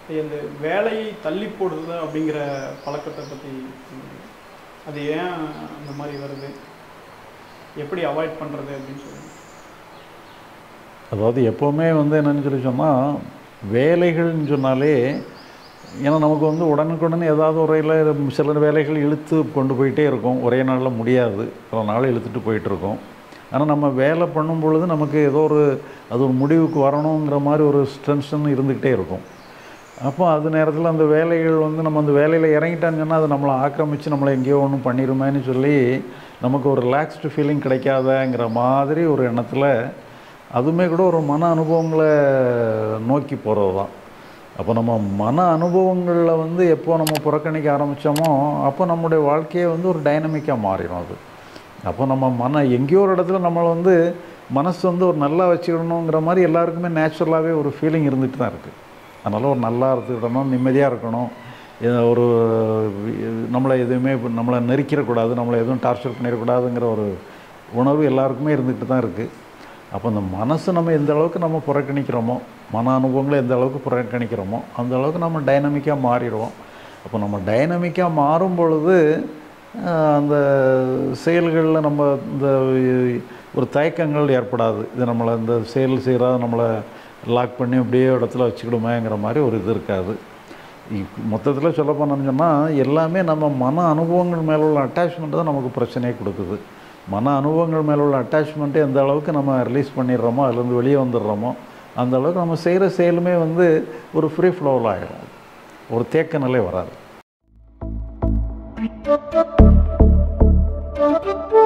இந்த வேலையை தள்ளி போடுறது அப்படிங்கிற பழக்கத்தை பற்றி அது ஏன் அந்த மாதிரி வருது எப்படி அவாய்ட் பண்ணுறது அப்படின்னு சொல்லுங்க அதாவது எப்போவுமே வந்து என்னன்னு சொல்லி சொன்னால் வேலைகள்னு சொன்னாலே ஏன்னா நமக்கு வந்து உடனுக்குடன் ஏதாவது ஒரு வகையில் சில வேலைகள் இழுத்து கொண்டு போயிட்டே இருக்கும் ஒரே நாளில் முடியாது பல நாள் இழுத்துட்டு போயிட்டுருக்கோம் ஆனால் நம்ம வேலை பண்ணும் பொழுது நமக்கு ஏதோ ஒரு அது ஒரு முடிவுக்கு வரணுங்கிற மாதிரி ஒரு டென்ஷன் இருந்துக்கிட்டே இருக்கும் அப்போ அது நேரத்தில் அந்த வேலைகள் வந்து நம்ம அந்த வேலையில் இறங்கிட்டான்னு சொன்னால் அது நம்மளை ஆக்கிரமித்து நம்மளை எங்கேயோ ஒன்றும் பண்ணிடுமேன்னு சொல்லி நமக்கு ஒரு ரிலாக்ஸ்டு ஃபீலிங் கிடைக்காதங்கிற மாதிரி ஒரு எண்ணத்தில் அதுவுமே கூட ஒரு மன அனுபவங்களை நோக்கி போகிறது தான் அப்போ நம்ம மன அனுபவங்களில் வந்து எப்போ நம்ம புறக்கணிக்க ஆரம்பித்தோமோ அப்போ நம்முடைய வாழ்க்கையே வந்து ஒரு டைனமிக்காக மாறிடும் அது அப்போ நம்ம மன எங்கேயோ ஒரு இடத்துல நம்மளை வந்து மனசு வந்து ஒரு நல்லா வச்சுக்கணுங்கிற மாதிரி எல்லாருக்குமே நேச்சுரலாகவே ஒரு ஃபீலிங் இருந்துட்டு தான் இருக்குது அதனால் ஒரு நல்லா இருந்துக்கிடணும் நிம்மதியாக இருக்கணும் எ- ஒரு வி- நம்மளை எதுவுமே இப்ப நம்மளை நெருக்கிடக்கூடாது நம்மளை எதுவும் டார்ச்சர் பண்ணிடக்கூடாதுங்கிற ஒரு உணர்வு எல்லாருக்குமே இருந்துக்கிட்டு தான் இருக்குது அப்போ அந்த மனசு நம்ம எந்த அளவுக்கு நம்ம புறக்கணிக்கிறோமோ மன அனுபவங்களை எந்த அளவுக்கு புறக்கணிக்கிறோமோ அந்த அளவுக்கு நம்ம டைனமிக்காக மாறிடுவோம் அப்போ நம்ம டைனமிக்காக மாறும் பொழுது ஆஹ், அந்த செயல்களில் நம்ம இந்த ஒரு தயக்கங்கள் ஏற்படாது இது நம்மளை இந்த செயல் செய்கிறா நம்மளை லாக் பண்ணி அப்படியே இடத்துல வச்சுக்கிடுமேங்கிற மாதிரி ஒரு இது இருக்காது மொத்தத்தில் சொல்ல போனோம்னு சொன்னால் எல்லாமே நம்ம மன அனுபவங்கள் மேலே உள்ள அட்டாச்மெண்ட் தான் நமக்கு பிரச்சனையே கொடுக்குது மன அனுபவங்கள் மேலே உள்ள அட்டாச்மெண்ட்டை எந்த அளவுக்கு நம்ம ரிலீஸ் பண்ணிடுறோமோ அதுலேருந்து வெளியே வந்துடுறோமோ அந்த அளவுக்கு நம்ம செய்கிற செயலுமே வந்து ஒரு ஃப்ரீ ஃப்ளோவில் ஆகிடும் ஒரு தேக்க நிலை வராது Thank you.